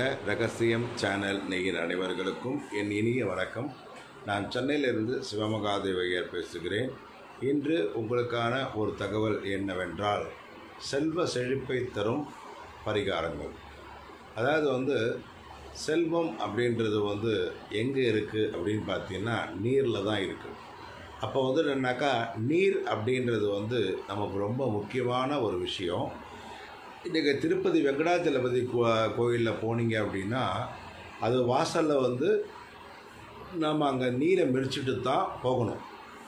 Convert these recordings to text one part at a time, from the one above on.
ரகசியம் சேனல் நேயர் அனைவர்களுக்கும் என் இனிய வணக்கம் நான் சென்னையிலிருந்து சிவமகாதேவையர் பேசுகிறேன் இன்று உங்களுக்கான ஒரு தகவல் என்னவென்றால் செல்வ செழிப்பை தரும் பரிகாரங்கள் அதாவது வந்து செல்வம் அப்படின்றது வந்து எங்கே இருக்குது அப்படின்னு பார்த்தீங்கன்னா நீரில் தான் இருக்குது அப்போ வந்து என்னன்னாக்கா நீர் அப்படின்றது வந்து நமக்கு ரொம்ப முக்கியமான ஒரு விஷயம் இன்றைக்கி திருப்பதி வெங்கடாச்சலபதி கோ கோயிலில் போனீங்க அப்படின்னா அது வாசலில் வந்து நம்ம அங்கே நீரை மிரிச்சிட்டு தான் போகணும்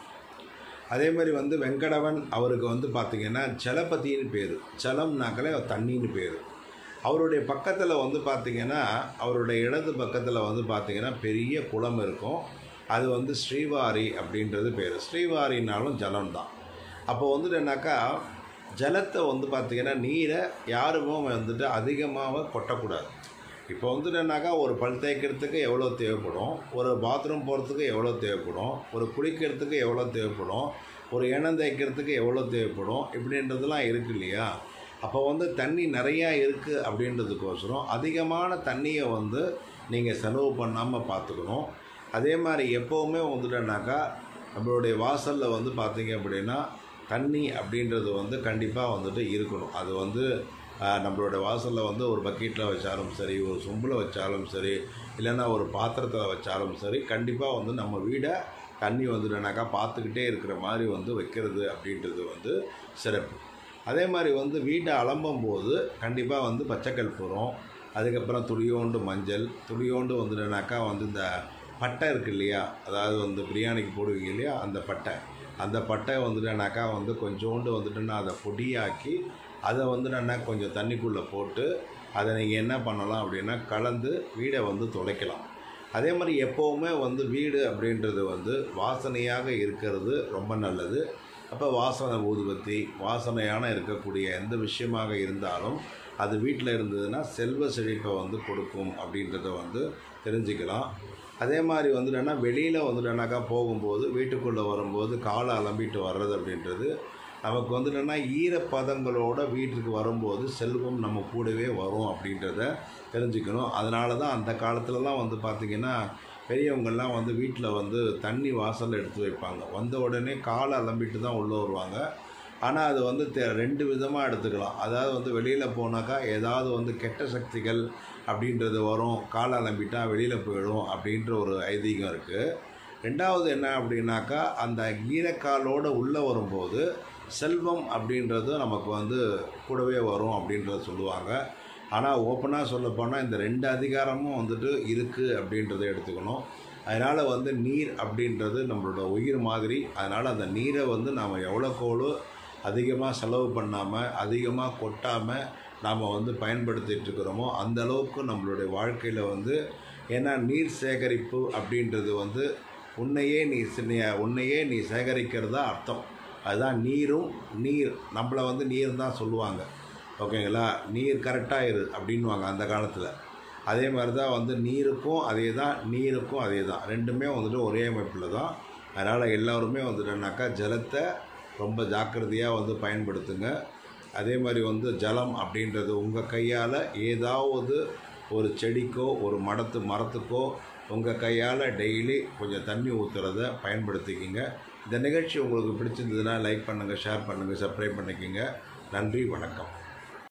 அதே மாதிரி வந்து வெங்கடவன் அவருக்கு வந்து பார்த்திங்கன்னா ஜலபதின்னு பேர் ஜலம்னாக்கலே தண்ணின்னு பேர் அவருடைய பக்கத்தில் வந்து பார்த்திங்கன்னா அவருடைய இடது பக்கத்தில் வந்து பார்த்திங்கன்னா பெரிய குளம் இருக்கும் அது வந்து ஸ்ரீவாரி அப்படின்றது பேர் ஸ்ரீவாரினாலும் ஜலம் தான் அப்போ வந்துட்டு என்னாக்கா ஜலத்தை வந்து பார்த்திங்கன்னா நீரை யாருமே வந்துட்டு அதிகமாக கொட்டக்கூடாது இப்போ வந்துட்டு என்னாக்கா ஒரு பல் தேய்க்கிறதுக்கு எவ்வளோ தேவைப்படும் ஒரு பாத்ரூம் போகிறதுக்கு எவ்வளோ தேவைப்படும் ஒரு குளிக்கிறதுக்கு எவ்வளோ தேவைப்படும் ஒரு எண்ணெய் தேய்க்கிறதுக்கு எவ்வளோ தேவைப்படும் இப்படின்றதுலாம் இருக்கு இல்லையா அப்போ வந்து தண்ணி நிறையா இருக்குது அப்படின்றதுக்கோசரம் அதிகமான தண்ணியை வந்து நீங்கள் செலவு பண்ணாமல் பார்த்துக்கணும் அதே மாதிரி எப்போவுமே வந்துட்டேன்னாக்கா நம்மளுடைய வாசலில் வந்து பார்த்தீங்க அப்படின்னா தண்ணி அப்படின்றது வந்து கண்டிப்பாக வந்துட்டு இருக்கணும் அது வந்து ஆஹ், நம்மளோட வாசலில் வந்து ஒரு பக்கெட்டில் வச்சாலும் சரி ஒரு சொம்பில் வச்சாலும் சரி இல்லைன்னா ஒரு பாத்திரத்தில் வச்சாலும் சரி கண்டிப்பாக வந்து நம்ம வீடை தண்ணி வந்துட்டேனாக்கா பார்த்துக்கிட்டே இருக்கிற மாதிரி வந்து வைக்கிறது அப்படின்றது வந்து சிறப்பு அதே மாதிரி வந்து வீட்டை அலம்பும் போது கண்டிப்பாக வந்து பச்சை கற்பூரம் அதுக்கப்புறம் துளியோண்டு மஞ்சள் துளியோண்டு வந்துட்டேனாக்கா வந்து இந்த பட்டை இருக்கு இல்லையா அதாவது வந்து பிரியாணிக்கு போடுவீங்க இல்லையா அந்த பட்டை அந்த பட்டை வந்துட்டேனாக்கா வந்து கொஞ்சோண்டு வந்துட்டுன்னா அதை பொடியாக்கி அதை வந்துட்டேன்னா கொஞ்சம் தண்ணிக்குள்ளே போட்டு அதை நீங்கள் என்ன பண்ணலாம் அப்படின்னா கலந்து வீடை வந்து துடைக்கலாம் அதே மாதிரி எப்போவுமே வந்து வீடு அப்படின்றது வந்து வாசனையாக இருக்கிறது ரொம்ப நல்லது அப்போ வாசனை ஊதுபத்தி வாசனையான இருக்கக்கூடிய எந்த விஷயமாக இருந்தாலும் அது வீட்டில் இருந்ததுன்னா செல்வ செழிப்பை வந்து கொடுக்கும் அப்படின்றத வந்து தெரிஞ்சுக்கலாம் அதே மாதிரி வந்துட்டேன்னா வெளியில் வந்துட்டேனாக்கா போகும்போது வீட்டுக்குள்ளே வரும்போது காலை அலம்பிட்டு வர்றது அப்படின்றது நமக்கு வந்துட்டோன்னா ஈரப்பதங்களோட வீட்டுக்கு வரும்போது செல்வம் நம்ம கூடவே வரும் அப்படின்றத தெரிஞ்சுக்கணும் அதனால தான் அந்த காலத்துலலாம் வந்து பார்த்திங்கன்னா பெரியவங்கள்லாம் வந்து வீட்டில் வந்து தண்ணி வாசலில் எடுத்து வைப்பாங்க வந்த உடனே காலை அலம்பிட்டு தான் உள்ளே வருவாங்க ஆனால் அது வந்து தெ- ரெண்டு விதமாக எடுத்துக்கலாம் அதாவது வந்து வெளியில் போனாக்கா ஏதாவது வந்து கெட்ட சக்திகள் அப்படின்றது வரும் காலை அலம்பிட்டா வெளியில் போயிடும் அப்படின்ற ஒரு ஐதீகம் இருக்குது ரெண்டாவது என்ன அப்படின்னாக்கா அந்த ஈரக்காலோடு உள்ளே வரும்போது செல்வம் அப்படின்றது நமக்கு வந்து கூடவே வரும் அப்படின்றத சொல்லுவாங்க ஆனால் ஓப்பனாக சொல்லப்போனால் இந்த ரெண்டு அதிகாரமும் வந்துட்டு இருக்குது அப்படின்றத எடுத்துக்கணும் அதனால் வந்து நீர் அப்படின்றது நம்மளோட உயிர் மாதிரி அதனால் அந்த நீரை வந்து நாம் எவ்வளோக்கோளோ அதிகமாக செலவு பண்ணாமல் அதிகமாக கொட்டாமல் நாம் வந்து பயன்படுத்திட்டு இருக்கிறோமோ அந்த அளவுக்கு நம்மளுடைய வாழ்க்கையில் வந்து ஏன்னா நீர் சேகரிப்பு அப்படின்றது வந்து உன்னையே நீ சி- நீ உன்னையே நீ சேகரிக்கிறதா அர்த்தம் அதுதான் நீரும் நீர் நம்மளை வந்து நீர் தான் சொல்லுவாங்க ஓகேங்களா நீர் கரெக்டாக இரு அப்படின்வாங்க அந்த காலத்தில் அதே மாதிரி தான் வந்து நீருக்கும் அதே தான் நீருக்கும் அதே தான் ரெண்டுமே வந்துட்டு ஒரே அமைப்பில் தான் அதனால் எல்லோருமே வந்துட்டோன்னாக்கா ஜலத்தை ரொம்ப ஜாக்கிரதையாக வந்து பயன்படுத்துங்க அதே மாதிரி வந்து ஜலம் அப்படின்றது உங்கள் கையால் ஏதாவது ஒரு செடிக்கோ ஒரு மடத்து மரத்துக்கோ உங்கள் கையால் டெய்லி கொஞ்சம் தண்ணி ஊற்றுறத பயன்படுத்திக்கிங்க இந்த நிகழ்ச்சி உங்களுக்கு பிடிச்சிருந்ததுன்னா லைக் பண்ணுங்கள் ஷேர் பண்ணுங்கள் சப்ஸ்கிரைப் பண்ணிக்கோங்க நன்றி வணக்கம்